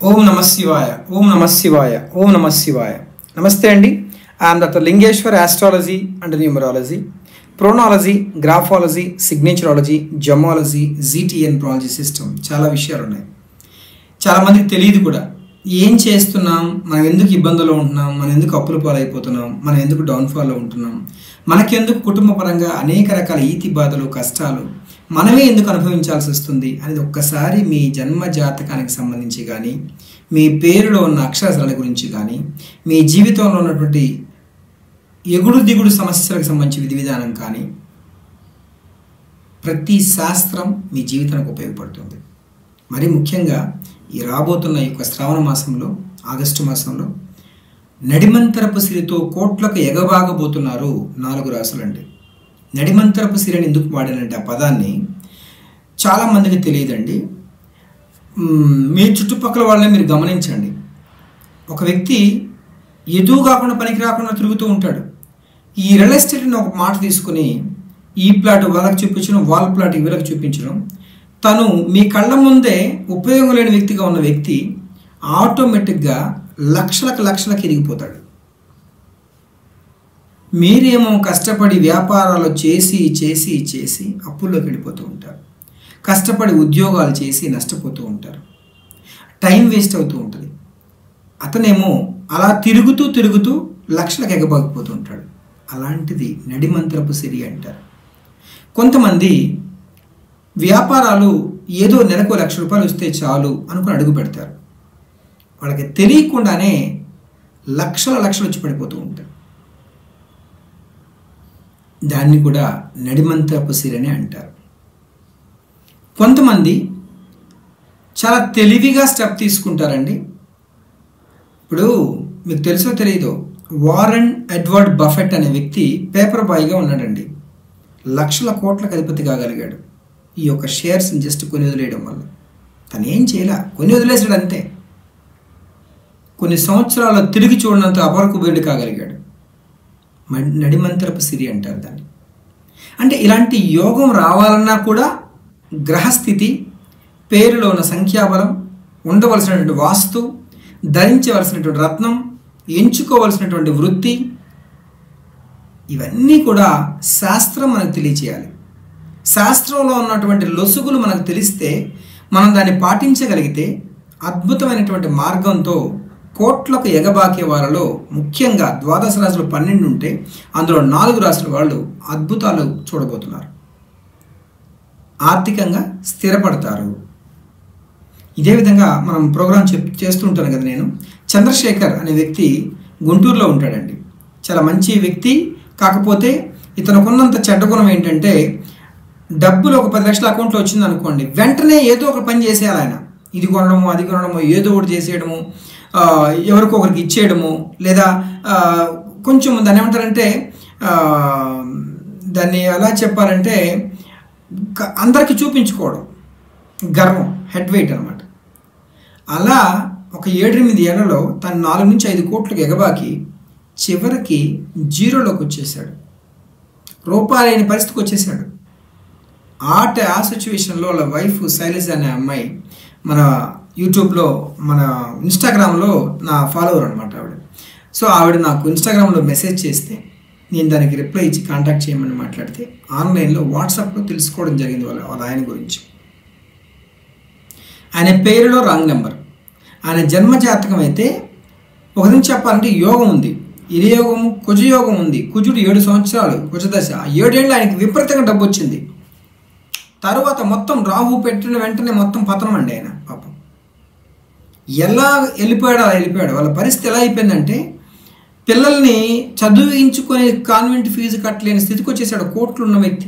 ఓం నమ శివాయ ఓం నమ శివాయ ఓం నమ శివాయ నమస్తే అండి I'm doctor Lingeshwar astrology and numerology ప్రోనాలజీ గ్రాఫాలజీ సిగ్నేచరాలజీ జమాలజీ జీటీఎన్ ప్రాలజీ సిస్టమ్ చాలా విషయాలు ఉన్నాయి చాలామందికి తెలియదు కూడా ఏం చేస్తున్నాం మనం ఎందుకు ఇబ్బందుల్లో ఉంటున్నాం మనం ఎందుకు అప్పుల పాలైపోతున్నాం మనం ఎందుకు డౌన్ఫాల్లో ఉంటున్నాం మనకెందుకు కుటుంబ పరంగా అనేక రకాల ఈతి బాధలు కష్టాలు మనమే ఎందుకు అనుభవించాల్సి వస్తుంది అనేది ఒక్కసారి మీ జన్మ జాతకానికి సంబంధించి కానీ మీ పేరులో ఉన్న అక్షరాల గురించి కానీ మీ జీవితంలో ఉన్నటువంటి ఎగుడు దిగుడు సమస్యలకు సంబంధించి విధి విధానం కానీ ప్రతి శాస్త్రం మీ జీవితానికి ఉపయోగపడుతుంది మరి ముఖ్యంగా ఈ రాబోతున్న ఈ యొక్క శ్రావణ మాసంలో ఆగస్టు మాసంలో నడిమంతరపు సిరితో కోట్లకు ఎగబాగబోతున్నారు నాలుగు రాసులండి నడిమంతరపు సిరిని ఎందుకు వాడానంటే ఆ పదాన్ని చాలామందికి తెలియదండి మ్మ్, మీ చుట్టుపక్కల వాళ్ళని మీరు గమనించండి ఒక వ్యక్తి ఎదుగు కాకుండా పనికి రాకుండా తిరుగుతూ ఉంటాడు ఈ రియల్ ఎస్టేట్ని ఒక మాట తీసుకుని ఈ ప్లాట్ వాళ్ళకి చూపించడం వాళ్ళ ప్లాట్ వీళ్ళకి చూపించడం తను మీ కళ్ళ ముందే ఉపయోగం లేని వ్యక్తిగా ఉన్న వ్యక్తి ఆటోమేటిక్గా లక్షలకు లక్షలకు ఎదిగిపోతాడు మీరేమో కష్టపడి వ్యాపారాలు చేసి చేసి చేసి అప్పుల్లోకి వెళ్ళిపోతూ ఉంటారు కష్టపడి ఉద్యోగాలు చేసి నష్టపోతూ ఉంటారు టైం వేస్ట్ అవుతూ ఉంటుంది అతనేమో అలా తిరుగుతూ తిరుగుతూ లక్షలకు ఎగబాగిపోతూ ఉంటాడు అలాంటిది నడిమంత్రపు సిరి అంటారు కొంతమంది వ్యాపారాలు ఏదో నెలకు లక్ష రూపాయలు వస్తే చాలు అనుకుని అడుగు పెడతారు వాళ్ళకి తెలియకుండానే లక్షల లక్షలు వచ్చి పడిపోతూ ఉంటారు దాన్ని కూడా నడిమంత్రపు సిరని అంటారు కొంతమంది చాలా తెలివిగా స్టెప్ తీసుకుంటారండి ఇప్పుడు మీకు తెలుసో తెలియదో వారన్ ఎడ్వర్డ్ బఫెట్ అనే వ్యక్తి పేపర్ బాయ్గా ఉన్నాడండి లక్షల కోట్లకు అధిపతి కాగలిగాడు ఈ యొక్క షేర్స్ని జస్ట్ కొని వదిలేయడం వల్ల తను ఏం చేయలే కొని వదిలేసాడు అంతే కొన్ని సంవత్సరాలు తిరిగి చూడనంత అపరకు వీడు కాగలిగాడు మ- నడిమంతరపు సిరి అంటారు దాన్ని అంటే ఇలాంటి యోగం రావాలన్నా కూడా గ్రహస్థితి పేరులో ఉన్న సంఖ్యాబలం ఉండవలసినటువంటి వాస్తు ధరించవలసినటువంటి రత్నం ఎంచుకోవలసినటువంటి వృత్తి ఇవన్నీ కూడా శాస్త్రం మనకు తెలియచేయాలి శాస్త్రంలో ఉన్నటువంటి లొసుగులు మనకు తెలిస్తే మనం దాన్ని పాటించగలిగితే అద్భుతమైనటువంటి మార్గంతో కోట్లకు ఎగబాకే వారిలో ముఖ్యంగా ద్వాదశ రాశులు పన్నెండు ఉంటే అందులో నాలుగు రాశుల వాళ్ళు అద్భుతాలు చూడబోతున్నారు ఆర్థికంగా స్థిరపడతారు ఇదే విధంగా మనం ప్రోగ్రాం చెప్ చేస్తుంటాను కదా నేను చంద్రశేఖర్ అనే వ్యక్తి గుంటూరులో ఉంటాడండి చాలా మంచి వ్యక్తి కాకపోతే ఇతనుకున్నంత చెడ్డ గుణం ఏంటంటే డబ్బులు ఒక పది లక్షల అకౌంట్లో వచ్చింది అనుకోండి వెంటనే ఏదో ఒక పని చేసేయాలి ఆయన ఇది కొనడము అది కొనడము ఏదో ఒకటి చేసేయడము ఆ, ఎవరికో ఒకరికి ఇచ్చేయడము లేదా ఆ, కొంచెం దాన్ని ఏమంటారంటే ఆ, దాన్ని ఎలా చెప్పాలంటే క- అందరికీ చూపించుకోవడం గర్వం హెడ్ వెయిట్ అనమాట అలా ఒక ఏడెనిమిది ఏళ్లలో తను నాలుగు నుంచి ఐదు కోట్లకు ఎగబాకి చివరికి జీరోలోకి వచ్చేసాడు రూపాయలు లేని పరిస్థితికి వచ్చేసాడు ఆట ఆ సిచ్యువేషన్లో వాళ్ళ వైఫ్ శైలజ అనే అమ్మాయి మన యూట్యూబ్లో మన ఇన్స్టాగ్రామ్లో నా ఫాలోవర్ అనమాట ఆవిడ సో ఆవిడ నాకు ఇన్స్టాగ్రామ్లో మెసేజ్ చేస్తే నేను దానికి రిప్లై ఇచ్చి కాంటాక్ట్ చేయమని మాట్లాడితే ఆన్లైన్లో వాట్సాప్లో తెలుసుకోవడం జరిగింది వాళ్ళ వాళ్ళ ఆయన గురించి ఆయన పేరులో రాంగ్ నెంబర్ ఆయన జన్మ జాతకం అయితే ఒక నుంచి చెప్పాలంటే యోగం ఉంది ఇది యోగము కుజయోగం ఉంది కుజుడు ఏడు సంవత్సరాలు కుజదశ ఆ ఏడేళ్ళు ఆయనకి విపరీతంగా డబ్బు వచ్చింది తరువాత మొత్తం రాహు పెట్టిన వెంటనే మొత్తం పతనం అండి ఆయన పాపం ఎలా వెళ్ళిపోయాడో అలా వెళ్ళిపోయాడు వాళ్ళ పరిస్థితి ఎలా అయిపోయిందంటే పిల్లల్ని చదివించుకొని కాన్వెంట్ ఫీజు కట్టలేని స్థితికి వచ్చేసాడు కోట్లు ఉన్న వ్యక్తి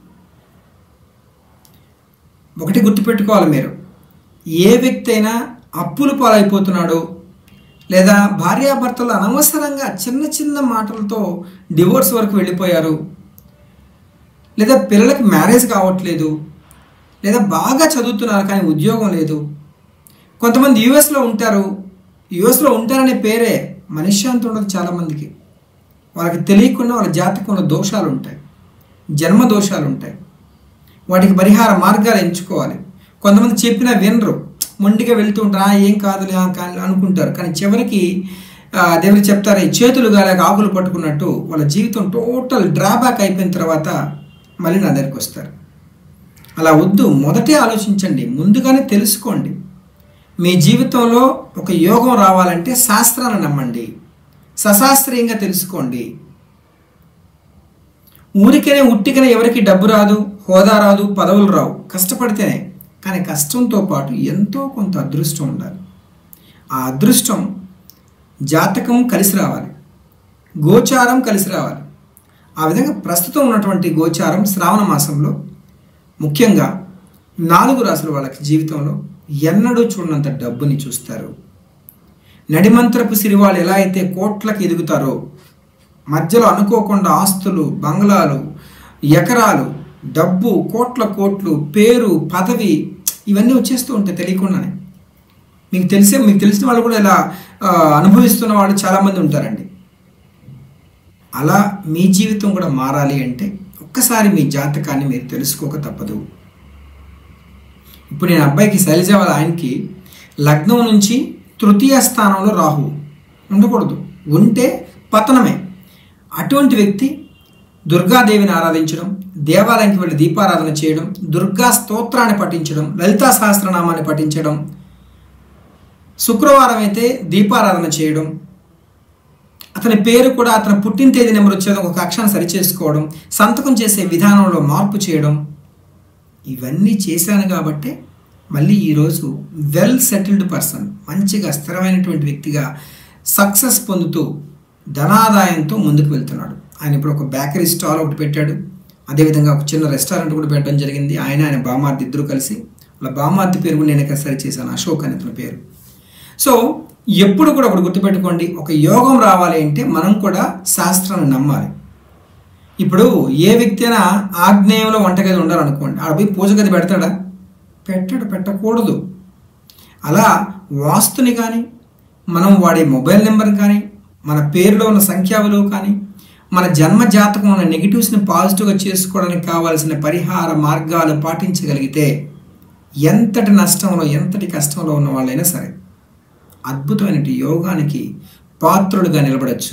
ఒకటి గుర్తుపెట్టుకోవాలి మీరు ఏ వ్యక్తి అయినా అప్పులు పాలైపోతున్నాడో లేదా భార్యాభర్తలు అనవసరంగా చిన్న చిన్న మాటలతో డివోర్స్ వరకు వెళ్ళిపోయారు లేదా పిల్లలకి మ్యారేజ్ కావట్లేదు లేదా బాగా చదువుతున్నారు కానీ ఉద్యోగం లేదు కొంతమంది యూఎస్లో ఉంటారు యూఎస్లో ఉంటారనే పేరే మనశ్శాంతి ఉండదు చాలామందికి వాళ్ళకి తెలియకుండా వాళ్ళ జాతకంలో దోషాలు ఉంటాయి జన్మ దోషాలు ఉంటాయి వాటికి పరిహార మార్గాలు ఎంచుకోవాలి కొంతమంది చెప్పినా వినరు మొండిగా వెళ్తూ ఉంటారు "ఆ, ఏం కాదులే ఆ, కా- అనుకుంటారు కానీ చివరికి ఆ, దేవుడు చెప్తారు ఈ చేతులు గాలేక ఆకులు పట్టుకున్నట్టు వాళ్ళ జీవితం టోటల్ డ్రాబ్యాక్ అయిపోయిన తర్వాత మళ్ళీ నా దగ్గరికి వస్తారు అలా వద్దు మొదటే ఆలోచించండి ముందుగానే తెలుసుకోండి మీ జీవితంలో ఒక యోగం రావాలంటే శాస్త్రాన్ని నమ్మండి సశాస్త్రీయంగా తెలుసుకోండి ఊరికనే ఉట్టికనే ఎవరికి డబ్బు రాదు హోదా రాదు పదవులు రావు కష్టపడితేనే కానీ కష్టంతో పాటు ఎంతో కొంత అదృష్టం ఉండాలి ఆ అదృష్టం జాతకం కలిసి రావాలి గోచారం కలిసి రావాలి ఆ విధంగా ప్రస్తుతం ఉన్నటువంటి గోచారం శ్రావణ మాసంలో ముఖ్యంగా నాలుగు రాసుల వాళ్ళకి జీవితంలో ఎన్నడూ చూడనంత డబ్బుని చూస్తారు నడిమంత్రపు సిరివాళ్ళు ఎలా అయితే కోట్లకు ఎదుగుతారో మధ్యలో అనుకోకుండా ఆస్తులు బంగ్లాలు ఎకరాలు డబ్బు కోట్ల కోట్లు పేరు పదవి ఇవన్నీ వచ్చేస్తూ ఉంటాయి తెలియకుండానే మీకు తెలిసే మీకు తెలిసిన వాళ్ళు కూడా ఇలా ఆ, అనుభవిస్తున్న వాళ్ళు చాలామంది ఉంటారండి అలా మీ జీవితం కూడా మారాలి అంటే ఒక్కసారి మీ జాతకాన్ని మీరు తెలుసుకోక తప్పదు ఇప్పుడు నేను అబ్బాయికి శైలజ వాళ్ళ ఆయనకి లగ్నం నుంచి తృతీయ స్థానంలో రాహు ఉండకూడదు ఉంటే పతనమే అటువంటి వ్యక్తి దుర్గాదేవిని ఆరాధించడం దేవాలయానికి వెళ్ళి దీపారాధన చేయడం దుర్గా స్తోత్రాన్ని పఠించడం లలితా సహస్రనామాన్ని పఠించడం శుక్రవారం అయితే దీపారాధన చేయడం అతని పేరు కూడా అతని పుట్టిన తేదీ నెంబర్ వచ్చేది ఒక అక్షరాన్ని సరిచేసుకోవడం సంతకం చేసే విధానంలో మార్పు చేయడం ఇవన్నీ చేశాను కాబట్టే మళ్ళీ ఈరోజు వెల్ సెటిల్డ్ పర్సన్ మంచిగా స్థిరమైనటువంటి వ్యక్తిగా సక్సెస్ పొందుతూ ధనాదాయంతో ముందుకు వెళ్తున్నాడు ఆయన ఇప్పుడు ఒక బేకరీ స్టాల్ ఒకటి పెట్టాడు అదేవిధంగా ఒక చిన్న రెస్టారెంట్ కూడా పెట్టడం జరిగింది ఆయన ఆయన బామార్ది ఇద్దరు కలిసి వాళ్ళ బామార్ది పేరు కూడా నేను ఇక్కడ సరి చేశాను అశోక్ అని అతని పేరు సో ఎప్పుడు కూడా ఒకటి గుర్తుపెట్టుకోండి ఒక యోగం రావాలి అంటే మనం కూడా శాస్త్రాన్ని నమ్మాలి ఇప్పుడు ఏ వ్యక్తి అయినా ఆగ్నేయంలో వంటగది ఉండాలనుకోండి ఆడ పోయి పూజ గది పెడతాడా పెట్టడు పెట్టకూడదు అలా వాస్తుని కానీ మనం వాడే మొబైల్ నెంబర్ కానీ మన పేరులో ఉన్న సంఖ్యా విలువ కానీ మన జన్మ జాతకం ఉన్న నెగిటివ్స్ని పాజిటివ్గా చేసుకోవడానికి కావాల్సిన పరిహార మార్గాలు పాటించగలిగితే ఎంతటి నష్టంలో ఎంతటి కష్టంలో ఉన్న వాళ్ళైనా సరే అద్భుతమైన యోగానికి పాత్రులుగా నిలబడచ్చు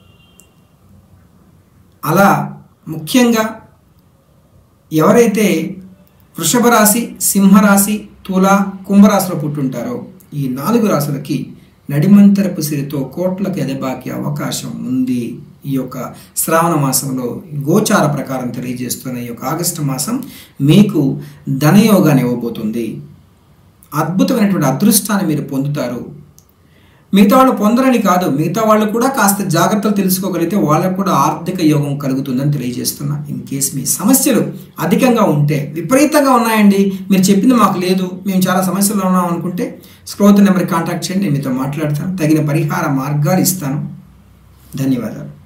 అలా ముఖ్యంగా ఎవరైతే వృషభ రాశి సింహరాశి తుల కుంభరాశిలో పుట్టుంటారో ఈ నాలుగు రాశులకి నడిమంతరపు సిరితో కోట్లకు ఎదబాకే అవకాశం ఉంది ఈ యొక్క శ్రావణ మాసంలో గోచార ప్రకారం తెలియజేస్తున్న ఈ యొక్క ఆగస్టు మాసం మీకు ధనయోగాన్ని ఇవ్వబోతుంది అద్భుతమైనటువంటి అదృష్టాన్ని మీరు పొందుతారు మిగతా వాళ్ళు పొందరని కాదు మిగతా వాళ్ళు కూడా కాస్త జాగ్రత్తలు తెలుసుకోగలిగితే వాళ్ళకు కూడా ఆర్థిక యోగం కలుగుతుందని తెలియజేస్తున్నా ఇన్ కేస్ మీ సమస్యలు అధికంగా ఉంటే విపరీతంగా ఉన్నాయండి మీరు చెప్పింది మాకు లేదు మేము చాలా సమస్యలు ఉన్నాం అనుకుంటే స్క్రోత్ నెంబర్ కాంటాక్ట్ చేయండి నేను మీతో మాట్లాడతాను తగిన పరిహార మార్గాలు ఇస్తాను ధన్యవాదాలు